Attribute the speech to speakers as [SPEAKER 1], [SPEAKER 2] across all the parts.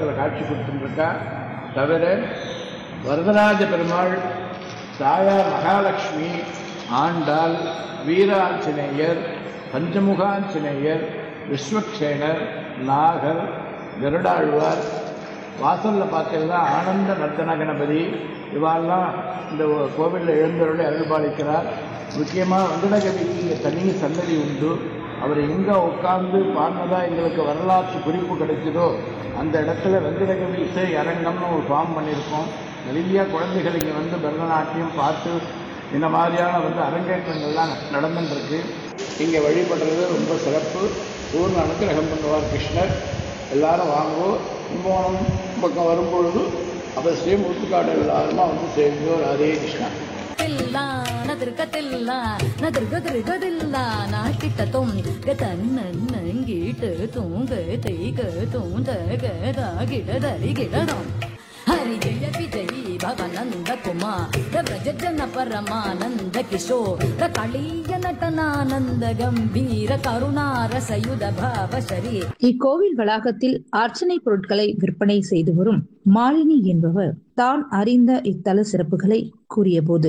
[SPEAKER 1] இடத்துல காட்சி கொடுத்துருக்கா தவிர வரதராஜ பெருமாள் தாயார் மகாலட்சுமி ஆண்டாள் வீராஞ்சநேயர் பஞ்சமுகாஞ்சநேயர் விஸ்வக்சேனர் நாகர் கருடாழ்வார் வாசலில் பார்த்தீங்கன்னா ஆனந்த நர்த்தன கணபதி இவாள்லாம் இந்த கோவிலில் எழுந்தருளை அருள்பாலிக்கிறார் முக்கியமாக வெங்கடகவிக்கு இங்கே தனி சன்னதி உண்டு அவர் எங்கே உட்கார்ந்து பாடினதா எங்களுக்கு வரலாற்று குறிப்பு கிடைச்சதோ அந்த இடத்துல வெங்கடகவி இசை அரங்கம்னு ஒரு ஃபார்ம் பண்ணியிருக்கோம் நிறைய குழந்தைகள் இங்கே வந்து பரதநாட்டியம் பார்த்து இந்த மாதிரியான வந்து அரங்கேற்றங்கள்லாம் நடந்துட்டுருக்கு இங்கே வழிபடுறது ரொம்ப சிறப்பு பூர்ண அனுகிரகம் பண்ணுவார் கிருஷ்ணர் எல்லாரும் வாங்குவோம் கும்பகோணம் பக்கம் வரும்பொழுது அவசியம் ஊத்துக்காடு எல்லாருமா வந்து சேவிங்கோ ஹரே கிருஷ்ணா
[SPEAKER 2] ತಿಲ್ಲ ನದರ್ಗತಿಲ್ಲ ನದರ್ಗದರ್ಗದಿಲ್ಲ ನಾಟಿಟ್ಟ ತೊಂಗ ತನ್ನಂಗೀಟ ತೂಂಗ ತೈಗ ತೂಂದ ಗದ ಗಿಡದರಿ ಗಿಡದಂ ಹರಿ ಜಯ ವಿಜಯಿ ಭವನಂದ ಕುಮಾರ ವ್ರಜನ ಪರಮಾನಂದ ಕಿಶೋರ ಕಳೀಯ ನಟನಾನಂದ ಗಂಭೀರ ಕರುಣಾರಸಯುಧ ಭಾವ ಶರೀ
[SPEAKER 3] இக்கோவில் வளாகத்தில் அர்ச்சனை பொருட்களை விற்பனை செய்து வரும் மாலினி என்பவர் தான் அறிந்த இத்தல சிறப்புகளை கூறியபோது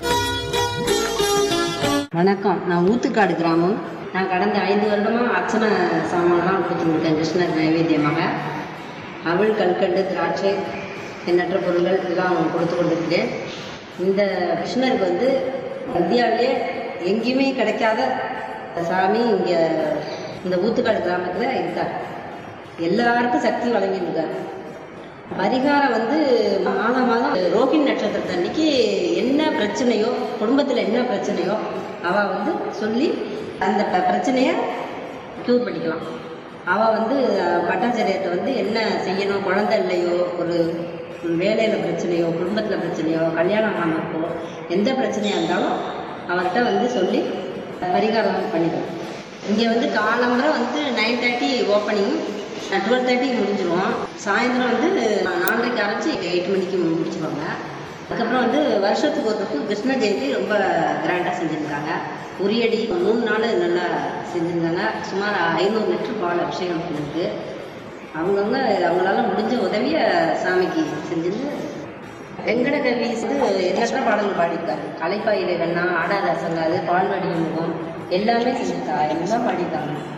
[SPEAKER 4] வணக்கம் நான் ஊத்துக்காடு கிராமம் நான் கடந்த ஐந்து வருடமாக அர்ச்சனை சாமான்லாம் கொடுத்துருக்கேன் கிருஷ்ணர் நைவேத்தியமாக அவள் கல்கண்டு திராட்சை எண்ணற்ற பொருட்கள் இதெல்லாம் கொடுத்து கொண்டிருக்கிறேன் இந்த கிருஷ்ணருக்கு வந்து இந்தியாவிலே எங்கேயுமே கிடைக்காத சாமி இங்கே இந்த ஊத்துக்காடு கிராமத்தில் இருக்கார் எல்லாருக்கும் சக்தி வழங்கிட்டு இருக்கார் பரிகாரம் வந்து மாதம் மாதம் ரோகிணி நட்சத்திரத்தை அன்னைக்கு என்ன பிரச்சனையோ குடும்பத்தில் என்ன பிரச்சனையோ அவள் வந்து சொல்லி அந்த ப- பிரச்சனையை க்யூர் பண்ணிக்கலாம் அவள் வந்து அஹ், பட்டாச்சாரியர்கிட்ட வந்து என்ன செய்யணும் குழந்தை இல்லையோ ஒரு வேலையில் பிரச்சனையோ குடும்பத்தில் பிரச்சனையோ கல்யாணம் ஆகாமல் இருக்கோ எந்த பிரச்சனையாக இருந்தாலும் அவர்கிட்ட வந்து சொல்லி பரிகாரம் பண்ணிக்கலாம் இங்கே வந்து காலம்பரை வந்து nine thirty opening twelve thirty முடிஞ்சிரும் சாயந்தரம் வந்து நாலரைக்கு ஆரம்பிச்சு எயிட் மணிக்கு முடிச்சிருவாங்க அதுக்கப்புறம் வந்து வருஷத்துக்கு ஒரு தடவை கிருஷ்ண ஜெயந்தி ரொம்ப கிராண்டாக செஞ்சுருக்காங்க உரியடி மூணு நாள் நல்லா செஞ்சுருந்தாங்க சுமார் ஐநூறு லிட்டர் பால் அபிஷேகம் பண்ணிருக்கு அவங்கவுங்க அவங்களால முடிஞ்ச உதவியை சாமிக்கு செஞ்சுட்டு வெங்கடகவி வந்து எண்ணற்ற பாடல்கள் பாடியிருக்காரு கலைப்பாயிலை வெண்ணா ஆடாத அசங்காது பால்வடிய முகம் எல்லாமே செஞ்சுருக்கா எல்லாம் பாடியிருக்காங்க